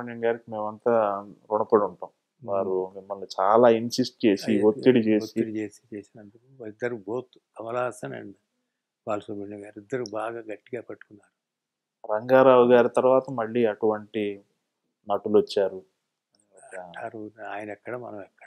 బాలసుబ్రహ్మణ్యం గారికి మేమంతా రుణపడి ఉంటాం వారు మిమ్మల్ని చాలా ఇన్సిస్ట్ చేసి ఒత్తిడి చేసి ఒత్తిడి చేసి చేసినందుకు ఇద్దరు బోత్ కమల్ హాసన్ అండ్ బాలసుబ్రహ్మణ్యం గారు ఇద్దరు బాగా గట్టిగా పట్టుకున్నారు రంగారావు గారి తర్వాత మళ్ళీ అటువంటి నటులు వచ్చారు అంటారు ఆయన ఎక్కడ మనం ఎక్కడ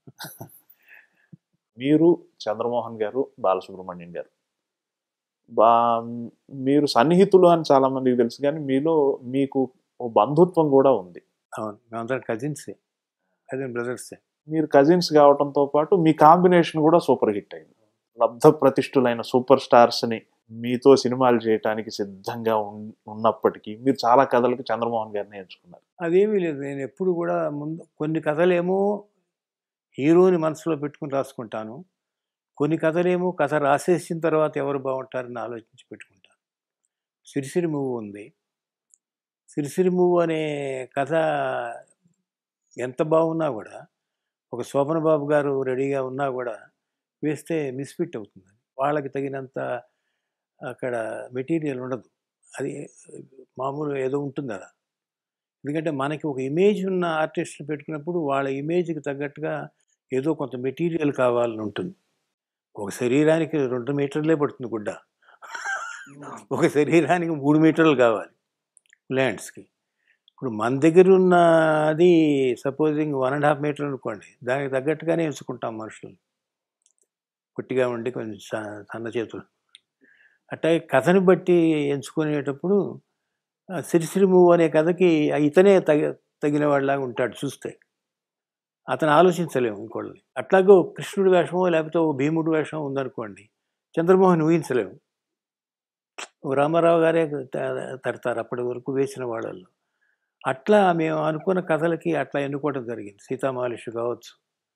మీరు చంద్రమోహన్ గారు బాలసుబ్రహ్మణ్యం గారు బా మీరు సన్నిహితులు అని చాలా మందికి తెలుసు కానీ మీలో మీకు ఓ బంధుత్వం కూడా ఉంది అవును మేమందరం కజిన్సే కజిన్ బ్రదర్సే మీరు కజిన్స్ కావడంతో పాటు మీ కాంబినేషన్ కూడా సూపర్ హిట్ అయింది లబ్ధ ప్రతిష్ఠులైన సూపర్ స్టార్స్ ని మీతో సినిమాలు చేయటానికి సిద్ధంగా ఉన్- ఉన్నప్పటికీ మీరు చాలా కథలకు చంద్రమోహన్ గారిని ఎంచుకున్నారు అదేమీ లేదు నేను ఎప్పుడు కూడా ముందు కొన్ని కథలేమో హీరోని మనసులో పెట్టుకుని రాసుకుంటాను కొన్ని కథలేమో కథ రాసేసిన తర్వాత ఎవరు బాగుంటారని ఆలోచించి పెట్టుకుంటాను సిరిసిరి మూవ్ ఉంది సిరిసిరి మూవ్ అనే కథ ఎంత బాగున్నా కూడా ఒక శోభన బాబు గారు రెడీగా ఉన్నా కూడా వేస్తే మిస్ఫిట్ అవుతుంది వాళ్ళకి తగినంత అక్కడ మెటీరియల్ ఉండదు అది మామూలు ఏదో ఉంటుంది అలా ఎందుకంటే మనకి ఒక ఇమేజ్ ఉన్న ఆర్టిస్టులు పెట్టుకున్నప్పుడు వాళ్ళ ఇమేజ్కి తగ్గట్టుగా ఏదో కొంత మెటీరియల్ కావాలని ఉంటుంది ఒక శరీరానికి రెండు మీటర్లే పడుతుంది గుడ్డ ఒక శరీరానికి మూడు మీటర్లు కావాలి ల్యాండ్స్కి ఇప్పుడు మన దగ్గర ఉన్న అది supposing one and half metre అనుకోండి దానికి తగ్గట్టుగానే ఎంచుకుంటాం మనుషులు పొట్టిగా ఉండి కొంచెం స- సన్న చేతులు అట్లాగే కథని బట్టి ఎంచుకునేటప్పుడు ఆ సిరిసిరి మూవ్ అనే కథకి ఇతనే తగ తగిన వాళ్ళలాగా ఉంటాడు చూస్తే అతను ఆలోచించలేము ఇంకోళ్ళని అట్లాగో కృష్ణుడి వేషమో లేకపోతే ఓ భీముడి వేషం ఉందనుకోండి చంద్రమోహన్ ఊహించలేము ఓ రామారావు గారే త- తడతారు అప్పటి వరకు వేసిన వాళ్ళల్లో అట్లా మేము అనుకున్న కథలకి అట్లా ఎన్నుకోవడం జరిగింది సీతామహాలక్ష్మి కావచ్చు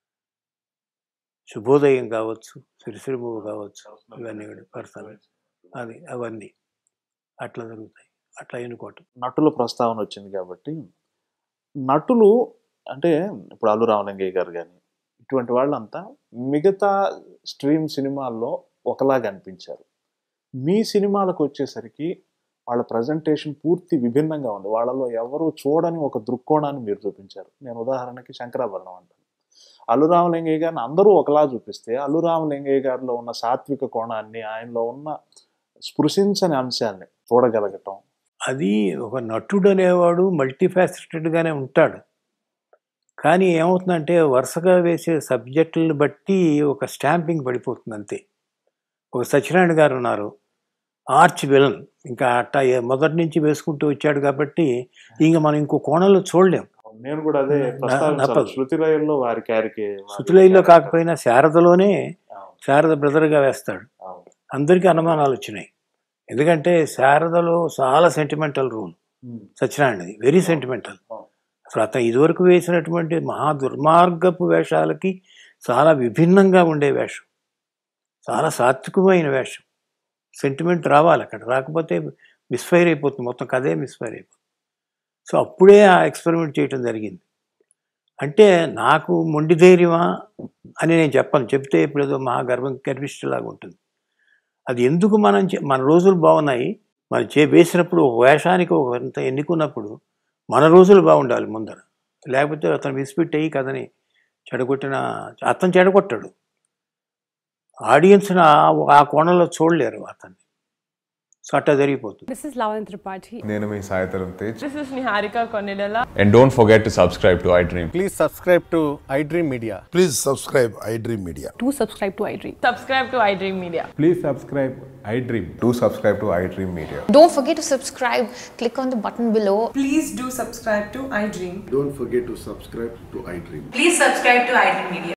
శుభోదయం కావచ్చు సిరిసిరిమూవు కావచ్చు ఇవన్నీ కూడా పర్సనల్ అది అవన్నీ అట్లా జరుగుతాయి అట్లా ఎన్నుకోవటం నటుల ప్రస్తావన వచ్చింది కాబట్టి నటులు అంటే ఇప్పుడు అల్లు రామలింగయ్య గారు కానీ ఇటువంటి వాళ్ళంతా మిగతా స్ట్రీమ్ సినిమాల్లో ఒకలాగా అనిపించారు మీ సినిమాలకు వచ్చేసరికి వాళ్ళ ప్రజెంటేషన్ పూర్తి విభిన్నంగా ఉంది వాళ్ళలో ఎవరు చూడని ఒక దృక్కోణాన్ని మీరు చూపించారు నేను ఉదాహరణకి శంకరాభరణం అంటాను అల్లు రామలింగయ్య గారిని అందరూ ఒకలా చూపిస్తే అల్లు రామలింగయ్య గారిలో ఉన్న సాత్విక కోణాన్ని ఆయనలో ఉన్న స్పృశించని అంశాన్ని చూడగలగటం అది ఒక నటుడు అనేవాడు మల్టీఫాసిటెడ్గానే ఉంటాడు కానీ ఏమవుతుందంటే వరుసగా వేసే సబ్జెక్టులను బట్టి ఒక స్టాంపింగ్ పడిపోతుంది అంతే ఒక సత్యనారాయణ గారు ఉన్నారు ఆర్చ్ విలన్ ఇంకా అట్టా ఏ- మొదటి నుంచి వేసుకుంటూ వచ్చాడు కాబట్టి ఇంక మనం ఇంకో కోణంలో చూడలేం నేను కూడా అదే నా- ప్రస్తావించాలి నప్పదు. శృతి లయల్లో వారి క్యారికి శృతులైలో కాకపోయినా శారదలోనే శారద బ్రదర్గా వేస్తాడు అందరికీ అనుమానాలు వచ్చినాయి ఎందుకంటే శారదలో చాలా సెంటిమెంటల్ రూల్ సత్యనారాయణది వెరీ సెంటిమెంటల్ అసలు అతను ఇదివరకు వేసినటువంటి మహా దుర్మార్గపు వేషాలకి చాలా విభిన్నంగా ఉండే వేషం చాలా సాత్వికమైన వేషం సెంటిమెంట్ రావాలి అక్కడ రాకపోతే మిస్ఫైర్ అయిపోతుంది మొత్తం కథే మిస్ఫైర్ అయిపోతుంది సో అప్పుడే ఆ ఎక్స్పెరిమెంట్ చేయటం జరిగింది అంటే నాకు మొండి ధైర్యమా అని నేను చెప్పను చెప్తే ఇప్పుడు ఏదో మహా గర్వం గర్విష్ఠలాగా ఉంటుంది అది ఎందుకు మనం చే- మన రోజులు బాగున్నాయి మనం చే వేసినప్పుడు ఒక వేషానికి ఒక ఇంత ఎన్నుకున్నప్పుడు మన రోజులు బాగుండాలి ముందర లేకపోతే అతను మిస్ఫిట్ అయ్యి కథని చెడగొట్టిన అతను చెడగొట్టాడు ఆడియన్స్ ఆ కోణంలో చూడలేరు అతన్ని సో అట్టా జరిగిపోతుంది This is Lavan Tripathi. నేను మీ Sai Dharam Tej This is Niharika Konilala. And don't forget to subscribe to iDream Please subscribe to iDream Media. Please subscribe iDream Media. Do subscribe to iDream. Subscribe to iDream Media. Please subscribe iDream. To subscribe to iDream media Don't forget to subscribe. Click on the button below. Please do subscribe to iDream. Don't forget to subscribe to iDream. Please subscribe to iDream Media.